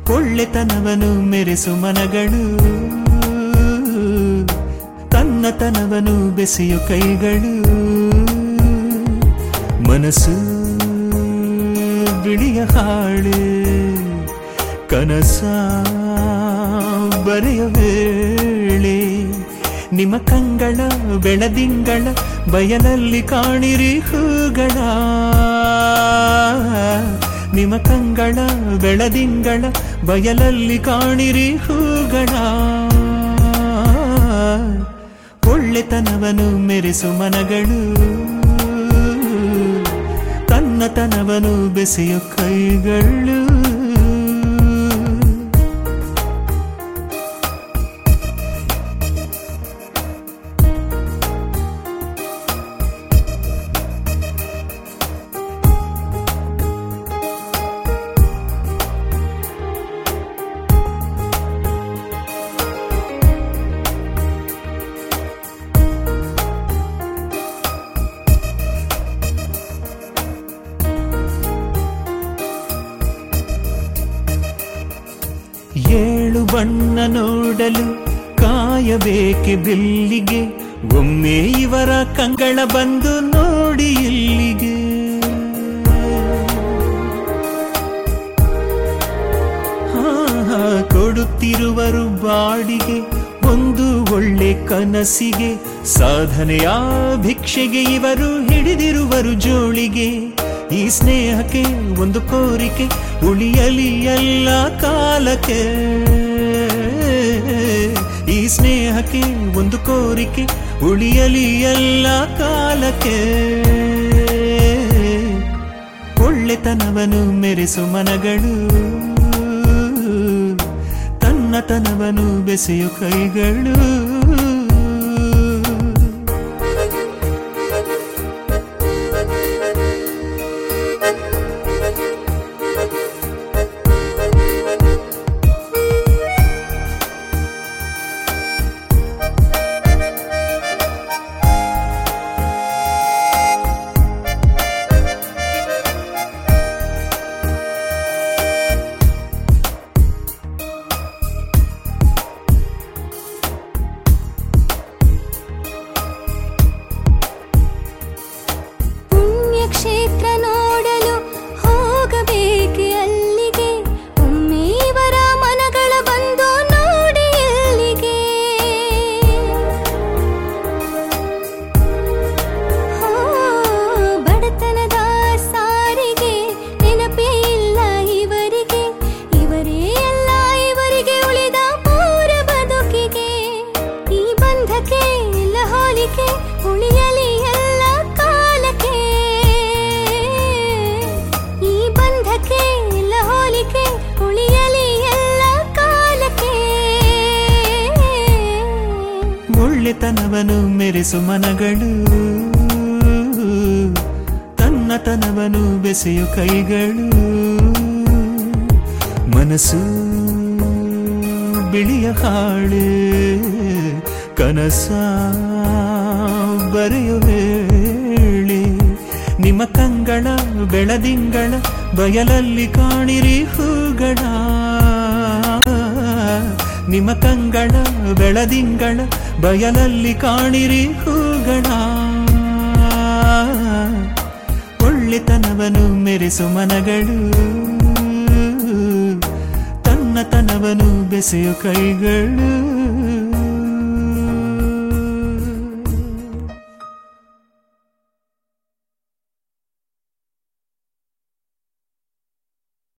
ಒಳ್ಳೆತನವನು ಮೆರೆಸು ಮನಗಳು ತನ್ನತನವನು ಬೆಸೆಯು ಕೈಗಳು ಮನಸ್ಸು ಬಿಳಿಯ ಹಾಳು ಕನಸ ಬರೆಯ ವೇಳೆ ನಿಮ್ಮ ಕಂಗಳ ಬೆಳದಿಂಗಳ ಬಯಲಲ್ಲಿ ಕಾಣಿರಿ ಹೂಗಳ ನಿಮ್ಮ ಕಂಗಳ ಬೆಳದಿಂಗಳ ಬಯಲಲ್ಲಿ ಕಾಣಿರಿ ಹೂಗಳ ಒಳ್ಳೆತನವನು ಮೆರೆಸು ಮನಗಳು ತನ್ನತನವನು ಬೆಸೆಯು ಕೈಗಳು ಏಳು ಬಣ್ಣ ನೋಡಲು ಕಾಯಬೇಕೆ ಬಿಲ್ಲಿಗೆ ಒಮ್ಮೆ ಇವರ ಕಂಗಳ ಬಂದು ನೋಡಿ ಇಲ್ಲಿಗೆ ಹಾ, ಹಾ, ಕೊಡುತ್ತಿರುವರು ಬಾಡಿಗೆ ಒಂದು ಒಳ್ಳೆ ಕನಸಿಗೆ ಸಾಧನೆಯ ಭಿಕ್ಷೆಗೆ ಇವರು ಹಿಡಿದಿರುವರು ಜೋಳಿಗೆ ಈ ಸ್ನೇಹಕ್ಕೆ ಒಂದು ಕೋರಿಕೆ ಉಳಿಯಲಿ ಎಲ್ಲ ಕಾಲಕ್ಕೆ ಈ ಸ್ನೇಹಕ್ಕೆ ಒಂದು ಕೋರಿಕೆ ಉಳಿಯಲಿ ಎಲ್ಲ ಕಾಲಕ್ಕೆ ಒಳ್ಳೆತನವನು ಮೆರೆಸು ಮನಗಳು ತನ್ನತನವನು ಬೆಸೆಯು ಕೈಗಳು ಪುಣ್ಯಕ್ಷೇತ್ರ ನೋಡಲು ಹೋಗಬೇಕೆ ಅಲ್ಲಿಗೆ ಒಮ್ಮೆ ಇವರ ಮನಗಳ ಬಂದು ನೋಡಿ ಎಲ್ಲಿಗೆ ಹೋ, ಬಡತನದ ಸಾರಿಗೆ ನೆನಪೇ ಇಲ್ಲ ಇವರಿಗೆ ಇವರೇ ಎಲ್ಲ ಇವರಿಗೆ ಉಳಿದ ಪೂರ ಬದುಕಿಗೆ ಈ ಬಂಧಕ್ಕೆ ಎಲ್ಲ ಹೋಲಿಕೆ ಉಳಿಯಲಿ ಎಲ್ಲ ಕಾಲಕ್ಕೆ ಈ ಬಂಧಕ್ಕೆ ಎಲ್ಲ ಹೋಲಿಕೆ ಉಳಿಯಲಿ ಎಲ್ಲ ಕಾಲಕ್ಕೆ ಒಳ್ಳೆತನವನು ಮೆರೆಸು ಮನಗಳು ತನ್ನತನವನು ಬೆಸೆಯು ಕೈಗಳು ಮನಸ್ಸು ಬಿಳಿಯ ಹಾಳು ಕನಸ ಬರೆಯು ವೇಳೆ ನಿಮ್ಮ ಕಂಗಳ ಬೆಳದಿಂಗಳ ಬಯಲಲ್ಲಿ ಕಾಣಿರಿ ಹೂಗಳ ನಿಮ್ಮ ಕಂಗಳ ಬೆಳದಿಂಗಳ ಬಯಲಲ್ಲಿ ಕಾಣಿರಿ ಹೂಗಳ ಒಳ್ಳೆತನವನು ಮೆರೆಸು ಮನಗಳು ತನ್ನತನವನು ಬೆಸೆಯು ಕೈಗಳು